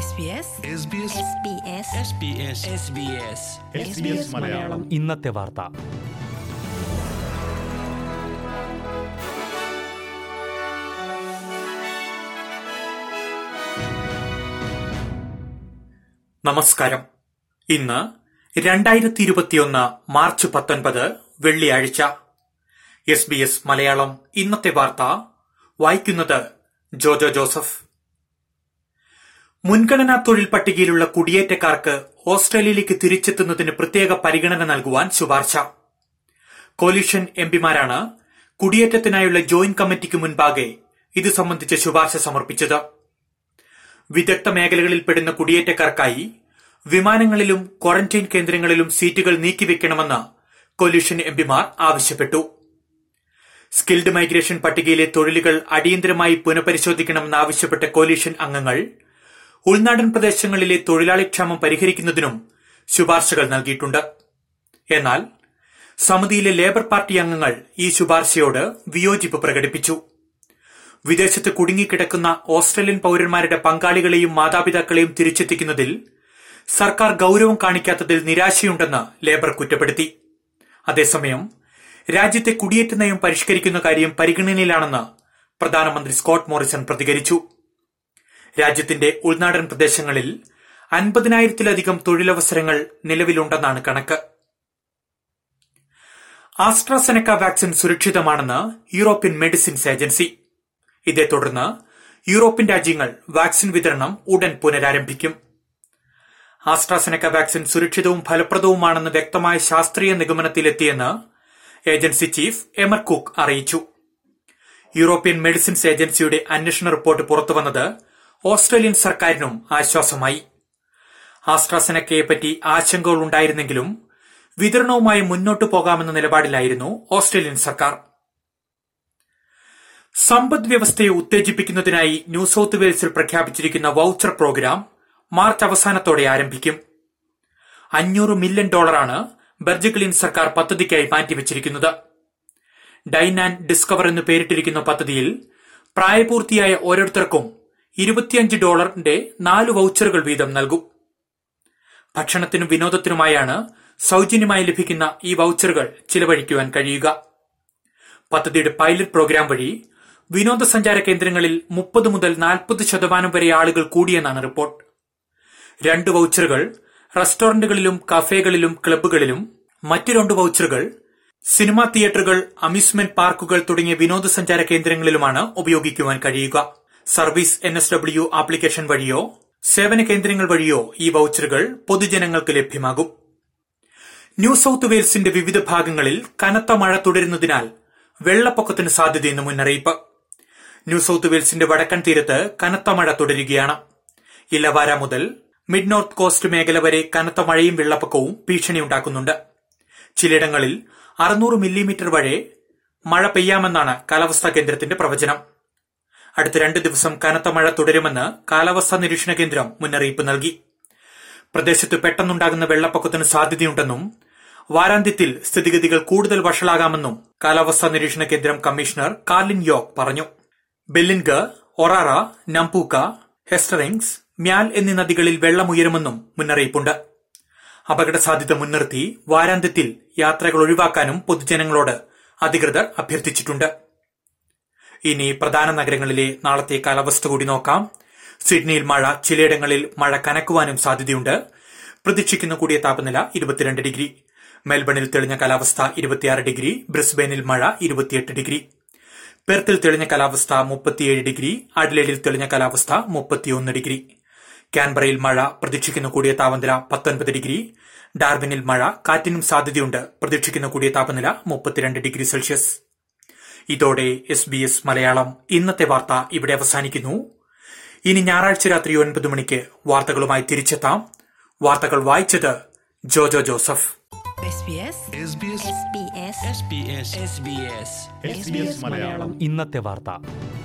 SBS Malayalam ഇന്നത്തെ വാർത്ത നമസ്കാരം ഇന്ന് രണ്ടായിരത്തി ഇരുപത്തിയൊന്ന് മാർച്ച് പത്തൊൻപത് വെള്ളിയാഴ്ച എസ് ബി എസ് മലയാളം ഇന്നത്തെ വാർത്ത വായിക്കുന്നത് ജോജോ ജോസഫ് മുൻഗണനാ തൊഴിൽ പട്ടികയിലുള്ള കുടിയേറ്റക്കാർക്ക് ഓസ്ട്രേലിയയിലേക്ക് തിരിച്ചെത്തുന്നതിന് പ്രത്യേക പരിഗണന നൽകുവാൻ ശുപാർശ കോലിഷൻ എംപിമാരാണ് കുടിയേറ്റത്തിനായുള്ള ജോയിന്റ് കമ്മിറ്റിക്ക് മുൻപാകെ ഇത് സംബന്ധിച്ച ശുപാർശ സമർപ്പിച്ചത് വിദഗ്ധ മേഖലകളിൽ പെടുന്ന കുടിയേറ്റക്കാർക്കായി വിമാനങ്ങളിലും ക്വാറന്റൈൻ കേന്ദ്രങ്ങളിലും സീറ്റുകൾ നീക്കിവെക്കണമെന്ന് കൊല്യൂഷൻ എംപിമാർ ആവശ്യപ്പെട്ടു സ്കിൽഡ് മൈഗ്രേഷൻ പട്ടികയിലെ തൊഴിലുകൾ അടിയന്തരമായി പുനഃപരിശോധിക്കണമെന്നാവശ്യപ്പെട്ട കോലീഷൻ അംഗങ്ങൾ ഉൾനാടൻ പ്രദേശങ്ങളിലെ തൊഴിലാളിക്ഷാമം പരിഹരിക്കുന്നതിനും ശുപാർശകൾ നൽകിയിട്ടുണ്ട് എന്നാൽ സമിതിയിലെ ലേബർ പാർട്ടി അംഗങ്ങൾ ഈ ശുപാർശയോട് വിയോജിപ്പ് പ്രകടിപ്പിച്ചു വിദേശത്ത് കുടുങ്ങിക്കിടക്കുന്ന ഓസ്ട്രേലിയൻ പൌരന്മാരുടെ പങ്കാളികളെയും മാതാപിതാക്കളെയും തിരിച്ചെത്തിക്കുന്നതിൽ സർക്കാർ ഗൌരവം കാണിക്കാത്തതിൽ നിരാശയുണ്ടെന്ന് ലേബർ കുറ്റപ്പെടുത്തി അതേസമയം രാജ്യത്തെ കുടിയേറ്റ നയം പരിഷ്കരിക്കുന്ന കാര്യം പരിഗണനയിലാണെന്ന് പ്രധാനമന്ത്രി സ്കോട്ട് മോറിസൺ പ്രതികരിച്ചു രാജ്യത്തിന്റെ ഉൾനാടൻ പ്രദേശങ്ങളിൽ അൻപതിനായിരത്തിലധികം തൊഴിലവസരങ്ങൾ നിലവിലുണ്ടെന്നാണ് കണക്ക് ആസ്ട്രാസെനക്ക വാക്സിൻ സുരക്ഷിതമാണെന്ന് യൂറോപ്യൻ മെഡിസിൻസ് ഏജൻസി ഇതേ തുടർന്ന് യൂറോപ്യൻ രാജ്യങ്ങൾ വാക്സിൻ വിതരണം ഉടൻ പുനരാരംഭിക്കും ആസ്ട്രാസെനക്ക വാക്സിൻ സുരക്ഷിതവും ഫലപ്രദവുമാണെന്ന് വ്യക്തമായ ശാസ്ത്രീയ നിഗമനത്തിലെത്തിയെന്ന് ഏജൻസി ചീഫ് എമർ കുക്ക് അറിയിച്ചു യൂറോപ്യൻ മെഡിസിൻസ് ഏജൻസിയുടെ അന്വേഷണ റിപ്പോർട്ട് പുറത്തുവന്നത് ഓസ്ട്രേലിയൻ സർക്കാരിനും ആശ്വാസമായി ആസ്ട്രാസെനക്കയെപ്പറ്റി ആശങ്കകൾ ഉണ്ടായിരുന്നെങ്കിലും വിതരണവുമായി മുന്നോട്ടു പോകാമെന്ന നിലപാടിലായിരുന്നു ഓസ്ട്രേലിയൻ സർക്കാർ സമ്പദ് വ്യവസ്ഥയെ ഉത്തേജിപ്പിക്കുന്നതിനായി ന്യൂ സൌത്ത് വെയിൽസിൽ പ്രഖ്യാപിച്ചിരിക്കുന്ന വൌച്ചർ പ്രോഗ്രാം മാർച്ച് അവസാനത്തോടെ ആരംഭിക്കും അഞ്ഞൂറ് മില്യൺ ഡോളറാണ് ബെർജഗ്ലിൻ സർക്കാർ പദ്ധതിക്കായി മാറ്റിവച്ചിരിക്കുന്നത് ഡൈൻ ആൻഡ് ഡിസ്കവർ എന്ന് പേരിട്ടിരിക്കുന്ന പദ്ധതിയിൽ പ്രായപൂർത്തിയായ ഓരോരുത്തർക്കും ഇരുപത്തിയഞ്ച് ഡോളറിന്റെ നാല് വൌച്ചറുകൾ വീതം നൽകും ഭക്ഷണത്തിനും വിനോദത്തിനുമായാണ് സൌജന്യമായി ലഭിക്കുന്ന ഈ വൌച്ചറുകൾ ചിലവഴിക്കുവാൻ കഴിയുക പദ്ധതിയുടെ പൈലറ്റ് പ്രോഗ്രാം വഴി വിനോദസഞ്ചാര കേന്ദ്രങ്ങളിൽ മുപ്പത് മുതൽ നാൽപ്പത് ശതമാനം വരെ ആളുകൾ കൂടിയെന്നാണ് റിപ്പോർട്ട് രണ്ട് വൌച്ചറുകൾ റെസ്റ്റോറന്റുകളിലും കഫേകളിലും ക്ലബ്ബുകളിലും മറ്റ് രണ്ട് വൌച്ചറുകൾ സിനിമാ തിയേറ്ററുകൾ അമ്യൂസ്മെന്റ് പാർക്കുകൾ തുടങ്ങിയ വിനോദസഞ്ചാര കേന്ദ്രങ്ങളിലുമാണ് ഉപയോഗിക്കുവാൻ കഴിയുക service N S W application വഴിയോ സേവന കേന്ദ്രങ്ങൾ വഴിയോ ഈ വൌച്ചറുകൾ പൊതുജനങ്ങൾക്ക് ലഭ്യമാകും ന്യൂ സൌത്ത് വെയിൽസിന്റെ വിവിധ ഭാഗങ്ങളിൽ കനത്ത മഴ തുടരുന്നതിനാൽ വെള്ളപ്പൊക്കത്തിന് സാധ്യതയെന്ന് മുന്നറിയിപ്പ് ന്യൂ സൌത്ത് വെയിൽസിന്റെ വടക്കൻ തീരത്ത് കനത്ത മഴ തുടരുകയാണ് ഇലവാര മുതൽ മിഡ് നോർത്ത് കോസ്റ്റ് മേഖല വരെ കനത്ത മഴയും വെള്ളപ്പൊക്കവും ഭീഷണിയുണ്ടാക്കുന്നുണ്ട് ചിലയിടങ്ങളിൽ അറുന്നൂറ് മില്ലിമീറ്റർ വരെ മഴ പെയ്യാമെന്നാണ് കാലാവസ്ഥാ കേന്ദ്രത്തിന്റെ പ്രവചനം അടുത്ത രണ്ട് ദിവസം കനത്ത മഴ തുടരുമെന്ന് കാലാവസ്ഥാ നിരീക്ഷണ കേന്ദ്രം മുന്നറിയിപ്പ് നൽകി പ്രദേശത്ത് പെട്ടെന്നുണ്ടാകുന്ന വെള്ളപ്പൊക്കത്തിന് സാധ്യതയുണ്ടെന്നും വാരാന്ത്യത്തിൽ സ്ഥിതിഗതികൾ കൂടുതൽ വഷളാകാമെന്നും കാലാവസ്ഥാ നിരീക്ഷണ കേന്ദ്രം കമ്മീഷണർ കാർലിൻ യോക് പറഞ്ഞു ബെല്ലിൻഗ് ഒറാറ നംപൂക്ക ഹെസ്റ്ററിങ്സ് മ്യാൽ എന്നീ നദികളിൽ വെള്ളമുയരുമെന്നും മുന്നറിയിപ്പുണ്ട് അപകട സാധ്യത മുൻനിർത്തി വാരാന്ത്യത്തിൽ യാത്രകൾ ഒഴിവാക്കാനും പൊതുജനങ്ങളോട് അധികൃതർ അഭ്യർത്ഥിച്ചിട്ടുണ്ട് ഇനി പ്രധാന നഗരങ്ങളിലെ നാളത്തെ കാലാവസ്ഥ കൂടി നോക്കാം സിഡ്നിയിൽ മഴ ചിലയിടങ്ങളിൽ മഴ കനക്കുവാനും സാധ്യതയുണ്ട് പ്രതീക്ഷിക്കുന്ന കൂടിയ താപനില ഇരുപത്തിരണ്ട് ഡിഗ്രി മെൽബണിൽ തെളിഞ്ഞ കാലാവസ്ഥ ഇരുപത്തിയാറ് ഡിഗ്രി ബ്രിസ്ബെയിനിൽ മഴ ഇരുപത്തിയെട്ട് ഡിഗ്രി പെർത്തിൽ തെളിഞ്ഞ കാലാവസ്ഥ മുപ്പത്തിയേഴ് ഡിഗ്രി അഡ്ലേഡിൽ തെളിഞ്ഞ കാലാവസ്ഥ മുപ്പത്തിയൊന്ന് ഡിഗ്രി കാൻബറയിൽ മഴ പ്രതീക്ഷിക്കുന്ന കൂടിയ താപനില പത്തൊൻപത് ഡിഗ്രി ഡാർവിനിൽ മഴ കാറ്റിനും സാധ്യതയുണ്ട് പ്രതീക്ഷിക്കുന്ന കൂടിയ താപനില മുപ്പത്തിരണ്ട് ഡിഗ്രി സെൽഷ്യസ് ഇതോടെ എസ് ബി എസ് മലയാളം ഇന്നത്തെ വാർത്ത ഇവിടെ അവസാനിക്കുന്നു ഇനി ഞായറാഴ്ച രാത്രി ഒൻപത് മണിക്ക് വാർത്തകളുമായി തിരിച്ചെത്താം വാർത്തകൾ വായിച്ചത് ജോജോ ജോസഫ് SBS SBS മലയാളം ഇന്നത്തെ വാർത്ത